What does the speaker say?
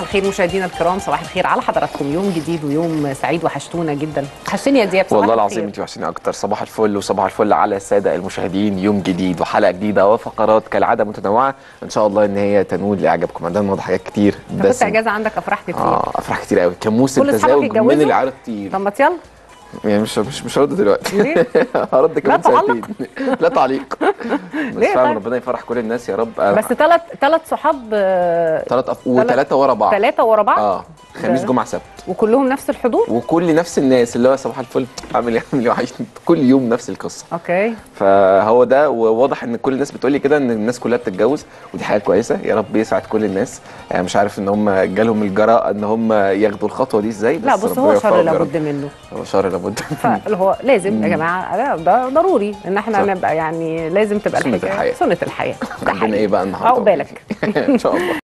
الخير مشاهدينا الكرام صباح الخير على حضراتكم يوم جديد ويوم سعيد وحشتونا جدا وحشتني يا دياب صباح والله الخير. العظيم انت وحشتيني اكتر صباح الفل وصباح الفل على الساده المشاهدين يوم جديد وحلقه جديده وفقرات كالعاده متنوعه ان شاء الله ان هي تنول لاعجابكم عندنا النهارده حاجات كتير انت كنت دسم. اجازه عندك افراح كتير اه افراح كتير قوي كان موسم كل أصحابك تزاوج اتجوزوا؟ من العيار كتير طب ما يلا يعني مش مش مش هرد دلوقتي ليه؟ هرد كمان تعلق. ساعتين لا تعليق بس ليه فعلا طيب؟ ربنا يفرح كل الناس يا رب بس ثلاث ثلاث صحاب ثلاث أف... وثلاثه ورا بعض ثلاثه ورا بعض اه خميس ده- جمعه سبت وكلهم نفس الحضور وكل نفس الناس اللي هو صباح الفل عامل ايه عامل ايه وحشني كل يوم نفس القصه اوكي فهو ده وواضح ان كل الناس بتقول لي كده ان الناس كلها بتتجوز ودي حاجه كويسه يا رب يسعد كل الناس يعني مش عارف ان هم جالهم الجراءه ان هم ياخدوا الخطوه دي ازاي بس لا بص ربنا هو يوفقهم شر يا رب. لابد منه هو شر لابد فاللي هو لازم يا جماعه ده- ده ضروري ان احنا صح. نبقى يعني لازم تبقى سنة الحكايه الحياة. سنه الحياه ده عندنا حقيقي. ايه بقى النهارده عقبالك ان شاء الله